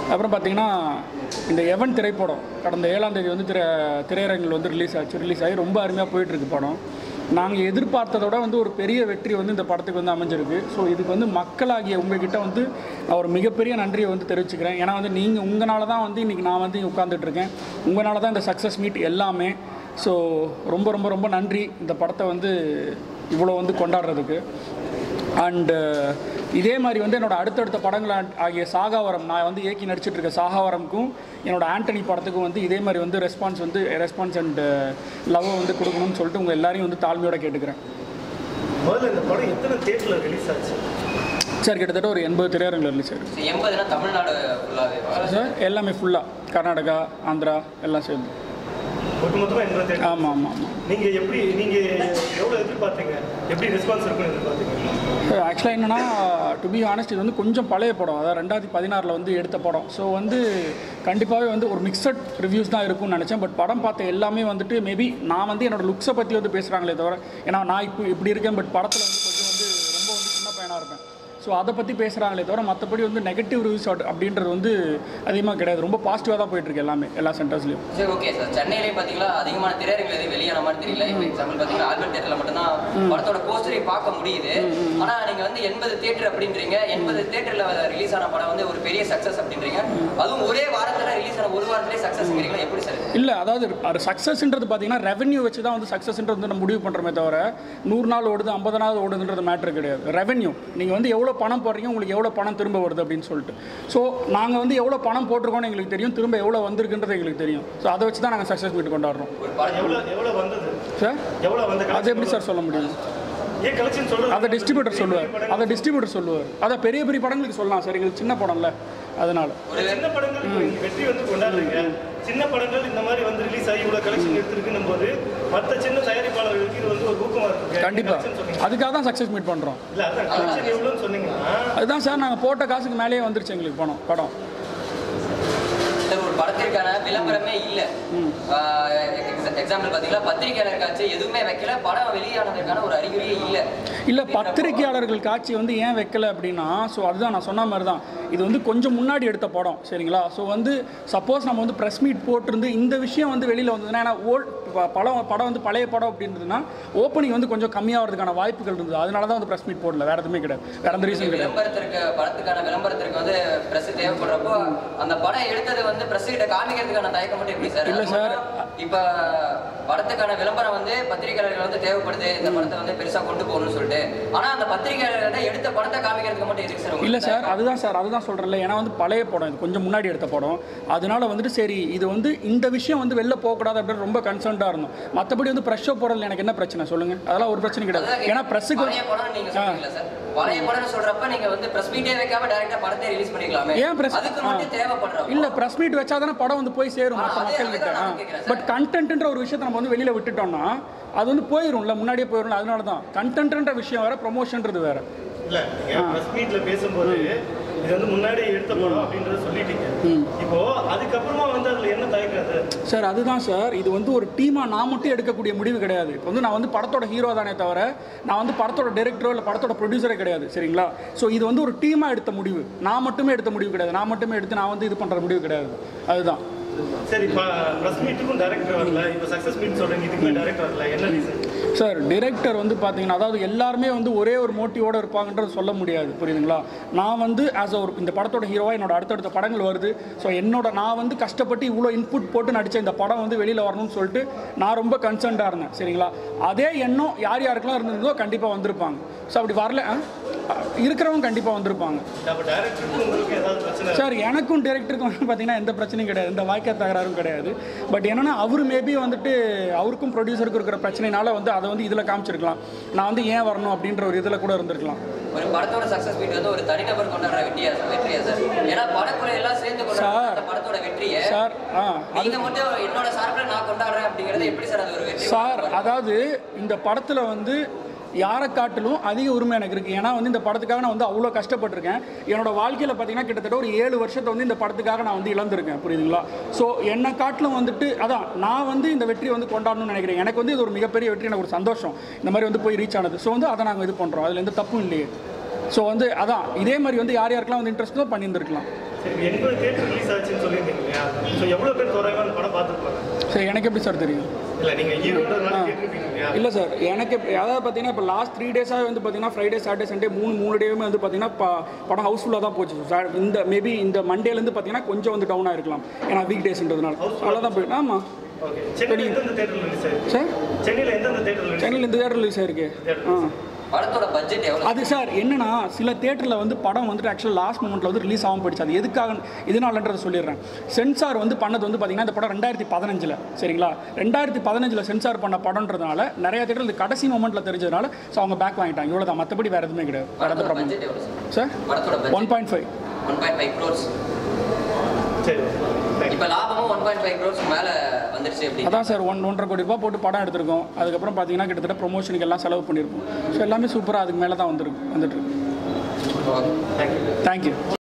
அப்புறம் பார்த்தீங்கன்னா இந்த எவன் திரைப்படம் கடந்த ஏழாம் தேதி வந்து திரை திரையரங்கில் வந்து ரிலீஸ் ஆச்சு ரிலீஸ் ஆகி ரொம்ப அருமையாக போயிட்டுருக்கு படம் நாங்கள் எதிர்பார்த்ததோட வந்து ஒரு பெரிய வெற்றி வந்து இந்த படத்துக்கு வந்து அமைஞ்சிருக்கு ஸோ இதுக்கு வந்து மக்களாகிய உங்ககிட்ட வந்து நான் ஒரு மிகப்பெரிய நன்றியை வந்து தெரிவிச்சுக்கிறேன் ஏன்னா வந்து நீங்கள் உங்களால தான் வந்து இன்றைக்கி நான் வந்து இங்கே உட்காந்துட்டு இருக்கேன் உங்களால தான் இந்த சக்ஸஸ் மீட் எல்லாமே ஸோ ரொம்ப ரொம்ப ரொம்ப நன்றி இந்த படத்தை வந்து இவ்வளோ வந்து கொண்டாடுறதுக்கு அண்டு இதே மாதிரி வந்து என்னோட அடுத்தடுத்த படங்கள் ஆ- ஆகிய சாகாவரம் நான் வந்து இயக்கி நடிச்சிட்டு இருக்க சாகாவரம்க்கும் என்னோட ஆண்டனி படத்துக்கும் வந்து இதே மாதிரி வந்து ரெஸ்பான்ஸ் வந்து ரெஸ்பான்ஸ் அண்ட் லவ்வை வந்து கொடுக்கணும்னு சொல்லிட்டு உங்கள் எல்லாரையும் வந்து தாழ்மையோட கேட்டுக்கிறேன் முதல்ல இந்த படம் எத்தனை தேட்டரில் ரிலீஸ் ஆச்சு சார் கிட்டத்தட்ட ஒரு எண்பது திரையரங்கில் ரிலீஸ் ஆயிருக்கு எண்பதுனா தமிழ்நாடு ஃபுல்லாகவே சார் எல்லாமே ஃபுல்லாக கர்நாடகா ஆந்திரா எல்லாம் சேர்ந்து ஒட்டுமொத்தமாக எண்பது தேட்டர் ஆமாம் ஆமாம் ஆமாம் நீங்கள் எப்படி நீங்கள் எவ்வளோ எதிர்பார்த்தீங்க எப்படி ரெஸ்பான்ஸ் இருக்குன்னு எதிர்பார்த்தீங்க ஆக்சுவலாக என்னென்னா டு பி ஆனஸ்ட் இது வந்து கொஞ்சம் பழைய படம் அதாவது ரெண்டாயிரத்தி பதினாறில் வந்து எடுத்த படம் ஸோ வந்து கண்டிப்பாகவே வந்து ஒரு மிக்சட் ரிவ்யூஸ் தான் இருக்கும்னு நினச்சேன் பட் படம் பார்த்த எல்லாமே வந்துட்டு மேபி நான் வந்து என்னோட லுக்ஸை பற்றி வந்து பேசுகிறாங்களே தவிர ஏன்னா நான் இப்போ இப்படி இருக்கேன் பட் படத்தில் வந்து கொஞ்சம் வந்து ரொம்ப வந்து சின்ன பையனாக இருப்பேன் ஸோ அதை பற்றி பேசுகிறாங்களே தவிர மற்றபடி வந்து நெகட்டிவ் ரிவ்யூஸ் அப்படின்றது வந்து அதிகமாக கிடையாது ரொம்ப பாசிட்டிவாக தான் போயிட்டுருக்கு எல்லாமே எல்லா சென்டர்ஸ்லையும் சரி ஓகே சார் சென்னையிலே பார்த்தீங்களா அதிகமான திரையரங்குகள் எதுவும் வெளியான மாதிரி தெரியல இப்போ எக்ஸாம்பிள் பார்த்தீங்கன்னா ஆல்பர்ட் தேட்டரில் மட்டும்தான் படத்தோட போஸ்டரை பார்க்க முடியுது ஆனால் நீங்கள் வந்து எண்பது தேட்டர் அப்படின்றீங்க எண்பது தேட்டரில் ரிலீஸ் ஆன படம் வந்து ஒரு பெரிய சக்ஸஸ் அப்படின்றீங்க அதுவும் ஒரே வாரத்தில் ரிலீஸ் ஆன ஒரு வாரத்திலே சக்ஸஸ்ங்கிறீங்களா எப்படி சார் இது? இல்லை அதாவது அது சக்ஸஸ்ன்றது பார்த்தீங்கன்னா ரெவென்யூ வச்சு தான் வந்து சக்ஸஸ்ன்றது வந்து நம்ம முடிவு பண்ணுறோமே தவிர நூறு நாள் ஓடுது ஐம்பது நாள் ஓடுதுன்றது மேட்ரு கிடையாது ரெவென்யூ நீங்கள் வந்து எவ்வளோ பணம் போடுறீங்க உங்களுக்கு எவ்வளோ பணம் திரும்ப வருது அப்படின்னு சொல்லிட்டு ஸோ நாங்கள் வந்து எவ்வளோ பணம் போட்டிருக்கோம்னு எங்களுக்கு தெரியும் திரும்ப எவ்வளோ வந்திருக்குன்றது எங்களுக்கு தெரியும் ஸோ அதை வச்சு தான் நாங்கள் சக்ஸஸ் மீட் கொண்டாடுறோம் ஒரு படம் எவ்வளோ எவ்வளோ வந்தது சார் எவ்வளோ வந்த அது எப்படி சார் சொல்ல முடியும் ஏன் கலெக்ஷன் சொல்றது அதை டிஸ்ட்ரிபியூட்டர் சொல்லுவார் அதை டிஸ்ட்ரிபியூட்டர் சொல்லுவார் அதை பெரிய பெரிய படங்களுக்கு சொல்லலாம் சார் எங்களுக்கு சின்ன படம்ல அதனால ஒரு சின்ன படங்கள் இப்போ நீங்க வெற்றி வந்து கொண்டாடுறீங்க சின்ன படங்கள் இந்த மாதிரி வந்து ரிலீஸ் ஆகி இவ்வளோ கலெக்ஷன் எடுத்திருக்குன்னும் போது மற்ற சின்ன தயாரிப்பாளர்களுக்கு இது வந்து ஒரு ஊக்கமா இருக்கு கண்டிப்பாக அதுக்காக தான் சக்ஸஸ் மீட் பண்ணுறோம் இல்ல அதான் கலெக்ஷன் எவ்வளோன்னு சொன்னீங்கன்னா அதுதான் சார் நாங்கள் போட்ட காசுக்கு மேலேயே வந்துருச்சு எங்களுக்கு பணம் படம் சார் ஒரு படத்திற்கான விளம்பரமே இல்லை எக்ஸாம்பிள் பார்த்தீங்கன்னா பத்திரிகையாளர் காட்சி எதுவுமே வைக்கல படம் வெளியானதுக்கான ஒரு அறிகுறியே இல்லை இல்லை பத்திரிகையாளர்கள் காட்சி வந்து ஏன் வைக்கல அப்படின்னா ஸோ அதுதான் நான் சொன்ன மாதிரி தான் இது வந்து கொஞ்சம் முன்னாடி எடுத்த படம் சரிங்களா ஸோ வந்து சப்போஸ் நம்ம வந்து ப்ரெஸ் மீட் போட்டிருந்து இந்த விஷயம் வந்து வெளியில் வந்ததுன்னா ஏன்னா ஓல்ட் படம் படம் வந்து பழைய படம் அப்படின்றதுன்னா ஓப்பனிங் வந்து கொஞ்சம் கம்மியாகிறதுக்கான வாய்ப்புகள் இருந்தது அதனால தான் வந்து ப்ரெஸ் மீட் போடல வேறு எதுவுமே கிடையாது வேறு எந்த ரீசன் கிடையாது விளம்பரத்திற்கு படத்துக்கான விளம்பரத்திற்கு வந்து பிரஸ் தேவைப்படுறப்போ அந்த படம் எடுத்தது வந்து பிரஸ் கிட்ட காமிக்கிறதுக்கான தயக்கம் மட்டும் எப்படி சார் இல்ல அது சார். மட்டும் இப்ப படத்துக்கான விளம்பரம் வந்து பத்திரிகையாளர்கள் வந்து தேவைப்படுது இந்த படத்தை வந்து பெருசா கொண்டு போகணும்னு சொல்லிட்டு ஆனா அந்த பத்திரிகையாளர்கிட்ட எடுத்த படத்தை காமிக்கிறதுக்கு மட்டும் எதுக்கு சார் உங்களுக்கு இல்லை சார் அதுதான் சார் அதுதான் சொல்கிறேன்ல ஏன்னா வந்து பழைய படம் இது கொஞ்சம் முன்னாடி எடுத்த படம் அதனால வந்துட்டு சரி இது வந்து இந்த விஷயம் வந்து வெளில போகக்கூடாது அப்படின்னு ரொம்ப கன்சர்ன்டாக இருந்தோம் மற்றபடி வந்து ப்ரெஷ் ஷோ போடுறதுல எனக்கு என்ன பிரச்சனை சொல்லுங்கள் அதெல்லாம் ஒரு பிரச்சனை கிடையாது அதான் ஏன்னா ப்ரெஸ்ஸுக்கு பழைய படம் நீங்க சொல்றீங்களா சார் பழைய படம்னு சொல்றப்ப நீங்க வந்து பிரஸ் மீட்டே வைக்காம டைரக்டா படத்தை ரிலீஸ் பண்ணிக்கலாமே ஏன் press- அதுக்கு ஆ. மட்டும் தேவைப்படுறப்போ இல்ல பிரஸ் மீட் வச்சா தானே படம் வந்து போய் சேரும் ஆ, மற்ற அதே- மக்கள் கிட்ட அதுதான் நான் கேக்குறேன் பட் கண்டென்ட்ன்ற ஒரு விஷயத்தை நம்ம வந்து வெளியில விட்டுட்டோம்னா அது வந்து போயிரும்ல முன்னாடியே போயிரும்ல அதனால தான் கண்டென்ட்ன்ற விஷயம் வேற ப்ரொமோஷன்றது வேற இல்ல நீங்க பிரஸ் மீட்ல பேசும்போது இது வந்து முன்னாடி எடுத்த படம் அப்படின்றத சொல்லிட்டீங்க இப்போ அதுக்கப்புறமா வந்து அதுல என்ன தயக்கம் அது சார் அதுதான் சார் இது வந்து ஒரு டீமாக நான் மட்டும் எடுக்கக்கூடிய முடிவு கிடையாது இப்போ வந்து நான் வந்து படத்தோட ஹீரோ தானே தவிர நான் வந்து படத்தோட டைரக்டரோ இல்லை படத்தோட ப்ரொடியூசரே கிடையாது சரிங்களா ஸோ இது வந்து ஒரு டீமாக எடுத்த முடிவு நான் மட்டுமே எடுத்த முடிவு கிடையாது நான் மட்டுமே எடுத்து நான் வந்து இது பண்ணுற முடிவு கிடையாது அதுதான் சரி இப்போ பிரஸ் மீட்டுக்கும் டைரக்டர் வரல இப்போ சக்சஸ் மீட் சொல்றீங்க இதுக்குமே டைரக்டர் வரல என்ன ரீசன் சார் டிரெக்டர் வந்து பார்த்தீங்கன்னா அதாவது எல்லாருமே வந்து ஒரே ஒரு மோட்டிவோட இருப்பாங்கன்றது சொல்ல முடியாது புரியுதுங்களா நான் வந்து ஆஸ் ஒரு இந்த படத்தோட ஹீரோவாக என்னோட அடுத்தடுத்த படங்கள் வருது ஸோ என்னோட நான் வந்து கஷ்டப்பட்டு இவ்வளோ இன்புட் போட்டு நடித்த இந்த படம் வந்து வெளியில் வரணும்னு சொல்லிட்டு நான் ரொம்ப கன்சர்ன்டாக இருந்தேன் சரிங்களா அதே எண்ணம் யார் யாருக்கெல்லாம் இருந்ததோ கண்டிப்பாக வந்திருப்பாங்க ஸோ அப்படி வரல ஆ? இருக்கிறவங்க கண்டிப்பாக வந்திருப்பாங்க அப்போ டைரக்டருக்கும் உங்களுக்கு ஏதாவது பிரச்சனை சார் எனக்கும் டேரக்டருக்கும் வந்து பார்த்தீங்கன்னா எந்த பிரச்சனையும் கிடையாது எந்த வாய்க்கா தகராறும் கிடையாது பட் என்னன்னா அவர் மேபி வந்துட்டு அவருக்கும் ப்ரொடியூசருக்கும் இருக்கிற பிரச்சனைனால வந்து அதை வந்து இதில் காமிச்சிருக்கலாம் நான் வந்து ஏன் வரணும் அப்படின்ற ஒரு இதில் கூட இருந்திருக்கலாம் ஒரு படத்தோட சக்சஸ் மீட் வந்து ஒரு தனிநபர் கொண்டாடுற வெற்றியா வெற்றியா சார் ஏன்னா படக்குறை எல்லாம் சேர்ந்து கொண்டாடுற சார். அந்த படத்தோட வெற்றியை சார் ஆ அது நீங்க மட்டும் என்னோட சார்பில் நான் கொண்டாடுறேன் அப்படிங்கறது எப்படி சார் அது ஒரு வெற்றி சார் அதாவது இந்த படத்தில் வந்து யாரை காட்டிலும் அதிக உரிமை எனக்கு இருக்குது ஏன்னா வந்து இந்த படத்துக்காக நான் வந்து அவ்வளோ கஷ்டப்பட்டிருக்கேன் என்னோட வாழ்க்கையில் பார்த்தீங்கன்னா கிட்டத்தட்ட ஒரு ஏழு வருஷத்தை வந்து இந்த படத்துக்காக நான் வந்து இழந்திருக்கேன் புரியுதுங்களா ஸோ என்னை காட்டிலும் வந்துட்டு அதான் நான் வந்து இந்த வெற்றியை வந்து கொண்டாடணும்னு நினைக்கிறேன் எனக்கு வந்து இது ஒரு மிகப்பெரிய வெற்றி எனக்கு ஒரு சந்தோஷம் இந்த மாதிரி வந்து போய் ரீச் ஆனது ஸோ வந்து அதை நாங்கள் இது பண்ணுறோம் அதில் எந்த தப்பும் இல்லையே ஸோ வந்து அதான் இதே மாதிரி வந்து யார் யாருக்கெல்லாம் வந்து இன்ட்ரெஸ்ட்டோ பண்ணியிருந்திருக்கலாம் சரி எண்பது தேட்டர் ரிலீஸ் ஆச்சுன்னு சொல்லியிருந்தீங்க இல்லையா ஸோ எவ்வளோ பேர் தோராயமாக அந்த படம் பார்த்துருப்பாங்க சரி எனக்கு எப்படி சார் தெரியும் இல்லை நீங்கள் ஹீரோன்றதுனால கேட்டிருப்பீங்க இல்லையா இல்லை சார் எனக்கு இப்ப- அதாவது பார்த்தீங்கன்னா இப்போ லாஸ்ட் த்ரீ டேஸாக வந்து பார்த்தீங்கன்னா ஃப்ரைடே சாட்டர்டே சண்டே மூணு மூணு டேவுமே வந்து பார்த்தீங்கன்னா ப- படம் ஹவுஸ்ஃபுல்லாக தான் போச்சு சார் இந்த மேபி இந்த மண்டேலேருந்து பார்த்தீங்கன்னா கொஞ்சம் வந்து டவுன் ஆயிருக்கலாம் ஏன்னா வீக் டேஸ்ன்றதுனால அவ்வளோதான் போயிட்டு ஆமாம் ஓகே சென்னையில் எந்தெந்த தேட்டரில் ரிலீஸ் ஆயிருக்கு சார் சென்னையில் எந்தெந்த தேட்டரில் ரிலீஸ் சென்னையில் இந்த தேட்டர் ரிலீஸ் ஆயிருக்கு ஆ படத்தோட பட்ஜெட் எவ்வளவு அது சார் என்னன்னா சில தேட்டரில் வந்து படம் வந்துட்டு ஆக்சுவலாக லாஸ்ட் மூமெண்ட்டில் வந்து ரிலீஸ் ஆகாம போயிடுச்சு அது எதுக்காக இதனாலன்றதை சொல்லிடுறேன் சென்சார் வந்து பண்ணது வந்து பார்த்தீங்கன்னா இந்த படம் ரெண்டாயிரத்தி பதினஞ்சில் சரிங்களா ரெண்டாயிரத்தி பதினஞ்சில் சென்சார் பண்ண படம்ன்றதுனால நிறைய தேட்டர் இந்த கடைசி மூமெண்ட்டில் தெரிஞ்சதுனால ஸோ அவங்க பேக் வாங்கிட்டாங்க இவ்வளோ தான் மற்றபடி வேறு எதுவுமே கிடையாது வேறு எந்த படத்தோட ப்ராப்ளம் பட்ஜெட் எவ்வளவு சார் சார் படத்தோட one budget point five one point five crores சரி தேங்க்யூ இப்போ லாபமும் ஒன் பாயிண்ட் ஃபைவ் க்ரோர்ஸ் மேலே வந்துருச்சு அப்படி அதான் சார் ஒன் ஒன்றரை கோடி ரூபாய் போட்டு படம் எடுத்திருக்கோம் அதுக்கப்புறம் பார்த்தீங்கன்னா கிட்டத்தட்ட ப்ரொமோஷனுக்கு எல்லாம் செலவு பண்ணியிருப்போம் ஸோ எல்லாமே சூப்பராக அதுக்கு மேலே தான் வந்துருக்கு வந்துட்டு இருக்கு தேங்க்யூ தேங்க்யூ